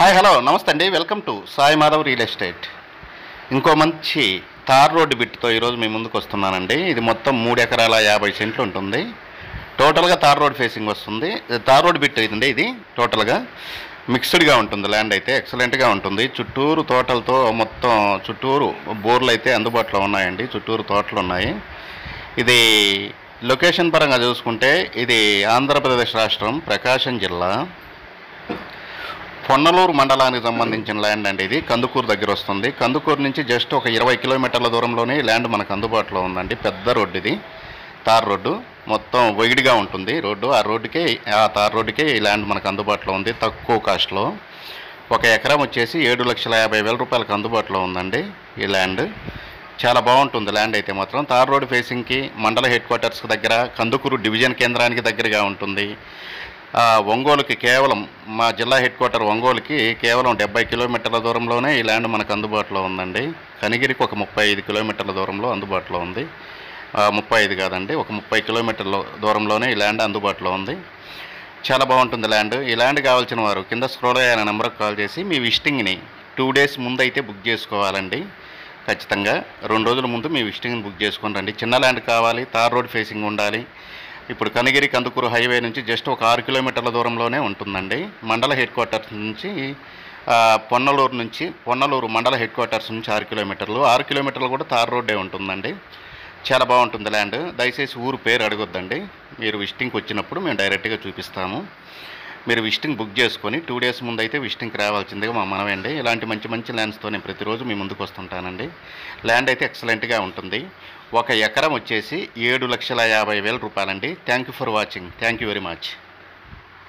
hi hello నమస్తే అండి welcome to Sai Madhav real estate ఇంకో మంచి తార్ రోడ్డు బిట్తో ఈరోజు మీ ముందుకు వస్తున్నానండి ఇది మొత్తం మూడు ఎకరాల యాభై సెంట్లు ఉంటుంది టోటల్గా తార్ రోడ్ ఫేసింగ్ వస్తుంది ఇది తార్ రోడ్ బిట్ ఇదండి ఇది టోటల్గా మిక్స్డ్గా ఉంటుంది ల్యాండ్ అయితే ఎక్సలెంట్గా ఉంటుంది చుట్టూరు తోటలతో మొత్తం చుట్టూరు బోర్లు అయితే అందుబాటులో ఉన్నాయండి చుట్టూరు తోటలు ఉన్నాయి ఇది లొకేషన్ పరంగా చూసుకుంటే ఇది ఆంధ్రప్రదేశ్ రాష్ట్రం ప్రకాశం జిల్లా పొన్నలూరు మండలానికి సంబంధించిన ల్యాండ్ అండి ఇది కందుకూరు దగ్గర వస్తుంది కందుకూరు నుంచి జస్ట్ ఒక ఇరవై కిలోమీటర్ల దూరంలోనే ఈ ల్యాండ్ మనకు అందుబాటులో ఉందండి పెద్ద రోడ్డు ఇది తార్ రోడ్డు మొత్తం వైడ్గా ఉంటుంది రోడ్డు ఆ రోడ్డుకే ఆ తార్ రోడ్డుకే ఈ ల్యాండ్ మనకు అందుబాటులో ఉంది తక్కువ కాస్ట్లో ఒక ఎకరం వచ్చేసి ఏడు లక్షల యాభై వేల రూపాయలకు అందుబాటులో ఉందండి ఈ ల్యాండ్ చాలా బాగుంటుంది ల్యాండ్ అయితే మాత్రం తార్ రోడ్ ఫేసింగ్కి మండల హెడ్ క్వార్టర్స్కి దగ్గర కందుకూరు డివిజన్ కేంద్రానికి దగ్గరగా ఉంటుంది ఆ, ఒంగోలుకి కేవలం మా జిల్లా హెడ్ క్వార్టర్ ఒంగోలుకి కేవలం డెబ్బై కిలోమీటర్ల దూరంలోనే ఈ ల్యాండ్ మనకు అందుబాటులో ఉందండి కనిగిరికి ఒక ముప్పై ఐదు కిలోమీటర్ల దూరంలో అందుబాటులో ఉంది ఆ, ముప్పై ఐదు కాదండి ఒక ముప్పై కిలోమీటర్ల దూరంలోనే ఈ ల్యాండ్ అందుబాటులో ఉంది చాలా బాగుంటుంది ల్యాండ్ ఈ ల్యాండ్ కావాల్సిన వారు కింద స్క్రోల్ అయ్యే నెంబర్కి కాల్ చేసి మీ విజిటింగ్ని టూ డేస్ ముందు అయితే బుక్ చేసుకోవాలండి ఖచ్చితంగా రెండు రోజుల ముందు మీ విజిటింగ్ని బుక్ చేసుకొని రండి చిన్న ల్యాండ్ కావాలి తార్ రోడ్ ఫేసింగ్ ఉండాలి ఇప్పుడు కనగిరి కందుకూరు హైవే నుంచి జస్ట్ ఒక ఆరు కిలోమీటర్ల దూరంలోనే ఉంటుందండి మండల హెడ్ క్వార్టర్స్ నుంచి ఆ, పొన్నలూరు నుంచి పొన్నలూరు మండల హెడ్ క్వార్టర్స్ నుంచి ఆరు కిలోమీటర్లు ఆరు కిలోమీటర్లు కూడా తార్ రోడ్డే ఉంటుందండి చాలా బాగుంటుంది ల్యాండ్ దయచేసి ఊరు పేరు అడగొద్దండి మీరు విజిటింగ్కి వచ్చినప్పుడు మేము డైరెక్ట్గా చూపిస్తాము మీరు విజిటింగ్ బుక్ చేసుకొని టూ డేస్ ముందు అయితే విజిటింగ్కి రావాల్సిందిగా మా మనవండి ఇలాంటి మంచి మంచి ల్యాండ్స్తో నేను ప్రతిరోజు మీ ముందుకు వస్తుంటానండి ల్యాండ్ అయితే ఎక్సలెంట్గా ఉంటుంది ఒక ఎకరం వచ్చేసి ఏడు లక్షల యాభై వేల రూపాయలండి thank you for watching thank you very much